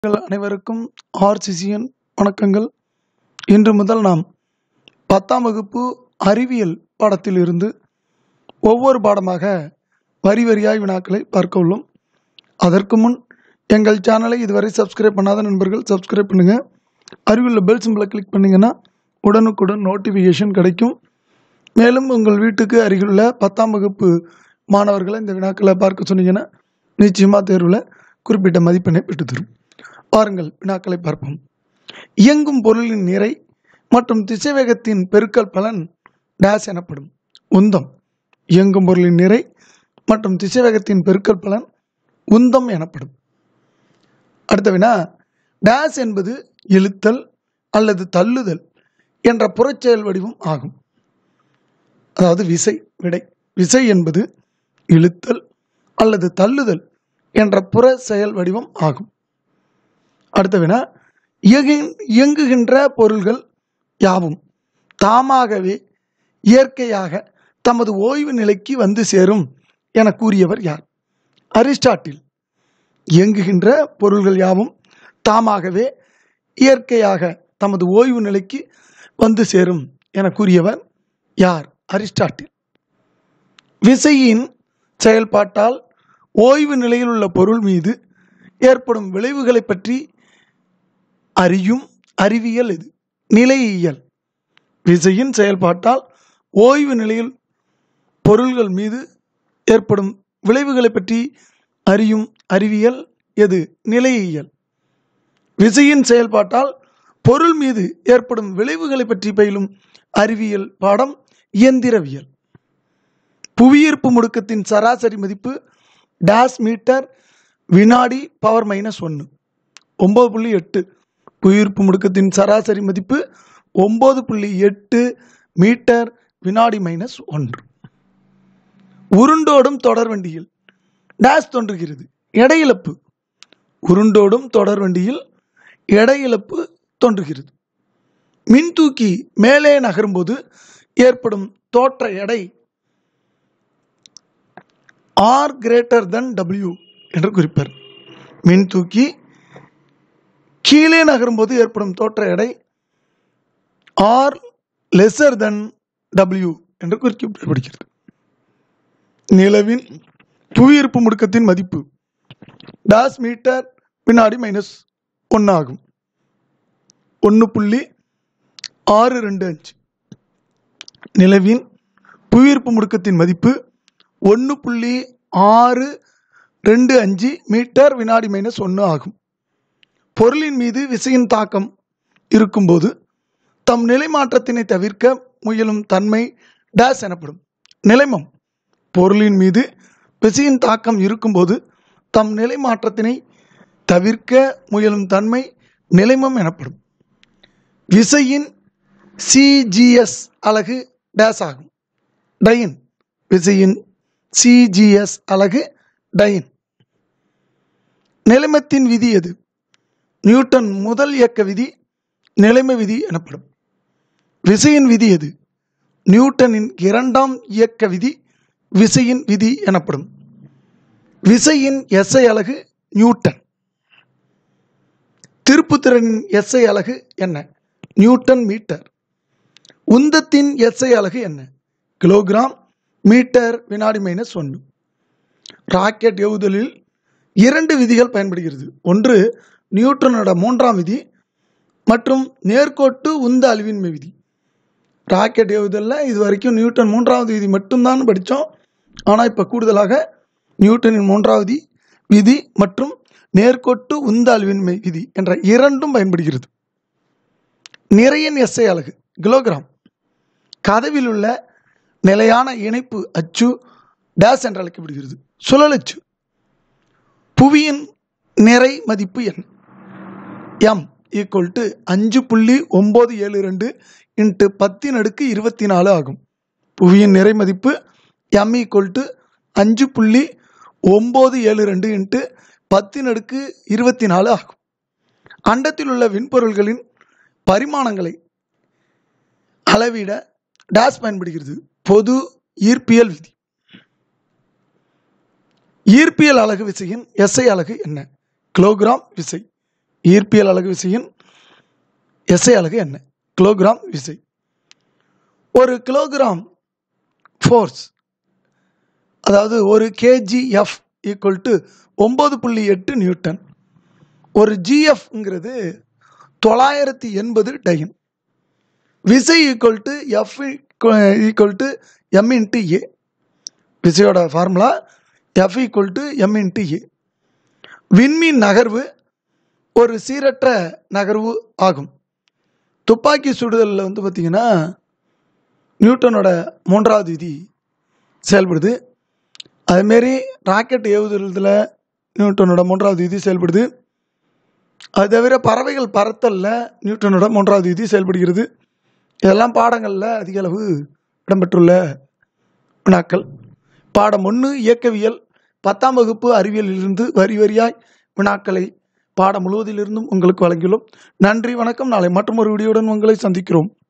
உங்கள் அனைவருக்கும் ஆர்சிசியின் வணக்கங்கள் இன்று முதல் நாம் பத்தாம் வகுப்பு அறிவியல் பாடத்திலிருந்து ஒவ்வொரு பாடமாக வரி வரியாய் வினாக்களை பார்க்க உள்ளோம் அதற்கு முன் எங்கள் சேனலை இதுவரை சப்ஸ்கிரைப் பண்ணாத நண்பர்கள் சப்ஸ்கிரைப் பண்ணுங்க அருகில் பெல் சிம்பிளை கிளிக் பண்ணீங்கன்னா உடனுக்குடன் நோட்டிஃபிகேஷன் கிடைக்கும் மேலும் உங்கள் வீட்டுக்கு அருகிலுள்ள பத்தாம் வகுப்பு மாணவர்களை இந்த வினாக்களை பார்க்க சொன்னீங்கன்னா நிச்சயமாக தேர்வில் குறிப்பிட்ட மதிப்பெண்ணை பெற்று தரும் பாருங்கள் வினாக்களை பார்ப்போம் இயங்கும் பொருளின் நிறை மற்றும் திசைவேகத்தின் பெருக்கல் பலன் டேஸ் எனப்படும் உந்தம் இயங்கும் பொருளின் நிறை மற்றும் திசைவேகத்தின் பெருக்கல் பலன் உந்தம் எனப்படும் அடுத்த வினா டேஸ் என்பது இழுத்தல் அல்லது தள்ளுதல் என்ற புறச்செயல் வடிவம் ஆகும் அதாவது விசை விடை விசை என்பது இழுத்தல் அல்லது தள்ளுதல் என்ற புற செயல் வடிவம் ஆகும் அடுத்த வினா இயகு- இயங்குகின்ற பொருள்கள் யாவும் தாமாகவே இயற்கையாக தமது ஓய்வு நிலைக்கு வந்து சேரும் என கூறியவர் யார் அரிஸ்டாட்டில் இயங்குகின்ற பொருள்கள் யாவும் தாமாகவே இயற்கையாக தமது ஓய்வு நிலைக்கு வந்து சேரும் என கூறியவர் யார் அரிஸ்டாட்டில் விசையின் செயல்பாட்டால் ஓய்வு நிலையில் உள்ள பொருள் மீது ஏற்படும் விளைவுகளை பற்றி அறியும் அறிவியல் இது நிலையியல் விசையின் செயல்பாட்டால் ஓய்வு நிலையில் பொருள்கள் மீது ஏற்படும் விளைவுகளை பற்றி அறியும் அறிவியல் எது நிலையியல் விசையின் செயல்பாட்டால் பொருள் மீது ஏற்படும் விளைவுகளை பற்றி பயிலும் அறிவியல் பாடம் இயந்திரவியல் புவியீர்ப்பு முடுக்கத்தின் சராசரி மதிப்பு டேஸ் மீட்டர் வினாடி பவர் மைனஸ் ஒன்று ஒம்பது புள்ளி எட்டு புவியீர்ப்பு முடுக்கத்தின் சராசரி மதிப்பு ஒம்பது புள்ளி எட்டு மீட்டர் வினாடி மைனஸ் ஒன்று உருண்டோடும் தொடர்வண்டியில் டேஸ் தோன்றுகிறது எடை இழப்பு உருண்டோடும் தொடர்வண்டியில் எடை இழப்பு தோன்றுகிறது மின்தூக்கி மேலே நகரும்போது ஏற்படும் தோற்ற எடை ஆர் கிரேட்டர் than டபிள்யூ என்று குறிப்பர் மின்தூக்கி கீழே நகரும்போது ஏற்படும் தோற்ற எடை ஆர் லெசர் than டபிள்யூ என்று குறிக்கப்படுகிறது நிலவின் புவியீர்ப்பு முடுக்கத்தின் மதிப்பு டாஸ் மீட்டர் வினாடி மைனஸ் ஒன்று ஆகும் ஒன்று புள்ளி ஆறு ரெண்டு அஞ்சு நிலவின் புவியீர்ப்பு முடுக்கத்தின் மதிப்பு ஒன்று புள்ளி ஆறு ரெண்டு அஞ்சு மீட்டர் வினாடி மைனஸ் ஒன்று ஆகும் பொருளின் மீது விசையின் தாக்கம் இருக்கும்போது தம் நிலை மாற்றத்தினை தவிர்க்க முயலும் தன்மை டேஸ் எனப்படும் நிலைமம் பொருளின் மீது விசையின் தாக்கம் இருக்கும்போது தம் நிலை மாற்றத்தினை தவிர்க்க முயலும் தன்மை நிலைமம் எனப்படும் விசையின் சிஜிஎஸ் அலகு டேஸ் ஆகும் டயின் விசையின் சிஜிஎஸ் அலகு டயின் நிலைமத்தின் விதி எது நியூட்டன் முதல் இயக்க விதி நிலைம விதி எனப்படும் விசையின் விதி எது நியூட்டனின் இரண்டாம் இயக்க விதி விசையின் விதி எனப்படும் விசையின் எஸ்ஐ அலகு நியூட்டன் திருப்புத்திறனின் எஸ்ஐ அலகு என்ன நியூட்டன் மீட்டர் உந்தத்தின் எஸ்ஐ அலகு என்ன கிலோகிராம் மீட்டர் வினாடி மைனஸ் ஒன்று ராக்கெட் ஏவுதலில் இரண்டு விதிகள் பயன்படுகிறது ஒன்று நியூட்டனோட மூன்றாம் விதி மற்றும் நேர்கோட்டு உந்த அழிவின்மை விதி ராக்கெட் ஏவுதலில் இது வரைக்கும் நியூட்டன் மூன்றாவது விதி மட்டும்தான் படித்தோம் ஆனால் இப்போ கூடுதலாக நியூட்டனின் மூன்றாவது விதி மற்றும் நேர்கோட்டு உந்த அழிவின்மை விதி என்ற இரண்டும் பயன்படுகிறது நிறையின் எஸ்ஐ அலகு கிலோகிராம் கதவில் உள்ள நிலையான இணைப்பு அச்சு டேஸ் என்று அழைக்கப்படுகிறது சுழலச்சு புவியின் நிறை மதிப்பு என்ன எம் ஈக்குவல் டு அஞ்சு புள்ளி ஒம்பது ஏழு ரெண்டு இன்ட்டு பத்தின் அடுக்கு இருபத்தி நாலு ஆகும் புவியின் நிறை மதிப்பு எம் ஈக்குவல் டு அஞ்சு புள்ளி ஒம்பது ஏழு ரெண்டு இன்ட்டு பத்தின் அடுக்கு இருபத்தி நாலு ஆகும் அண்டத்தில் உள்ள விண்பொருள்களின் பரிமாணங்களை அளவிட டேஸ் பயன்படுகிறது பொது ஈர்ப்பியல் விதி ஈர்ப்பியல் அலகு விசையின் எஸ்ஐ அலகு என்ன கிலோகிராம் விசை ஈர்ப்பியல் அலகு விசையின் எஸ்ஐ அலகு என்ன கிலோகிராம் விசை ஒரு கிலோகிராம் ஃபோர்ஸ் அதாவது ஒரு கேஜிஎஃப் ஈக்குவல் டு ஒம்பது புள்ளி எட்டு நியூட்டன் ஒரு ஜிஎஃப்ங்கிறது தொள்ளாயிரத்தி எண்பது டைன் விசை equal to F equal to M into A விசையோட formula F equal to M into A விண்மீன் நகர்வு ஒரு சீரற்ற நகர்வு ஆகும் துப்பாக்கி சுடுதலில் வந்து பார்த்திங்கன்னா நியூட்டனோட மூன்றாவது விதி செயல்படுது அதுமாரி ராக்கெட் ஏவுதலத்தில் நியூட்டனோட மூன்றாவது விதி செயல்படுது அது தவிர பறவைகள் பறத்தலில் நியூட்டனோட மூன்றாவது விதி செயல்படுகிறது இதெல்லாம் பாடங்களில் அதிக அளவு இடம்பெற்றுள்ள வினாக்கள் பாடம் ஒன்று இயக்கவியல் பத்தாம் வகுப்பு அறிவியலிலிருந்து வரி வரியாய் வினாக்களை பாடம் முழுவதிலிருந்தும் உங்களுக்கு வழங்கியுள்ளோம் நன்றி வணக்கம் நாளை மற்றும் ஒரு வீடியோடன் உங்களை சந்திக்கிறோம்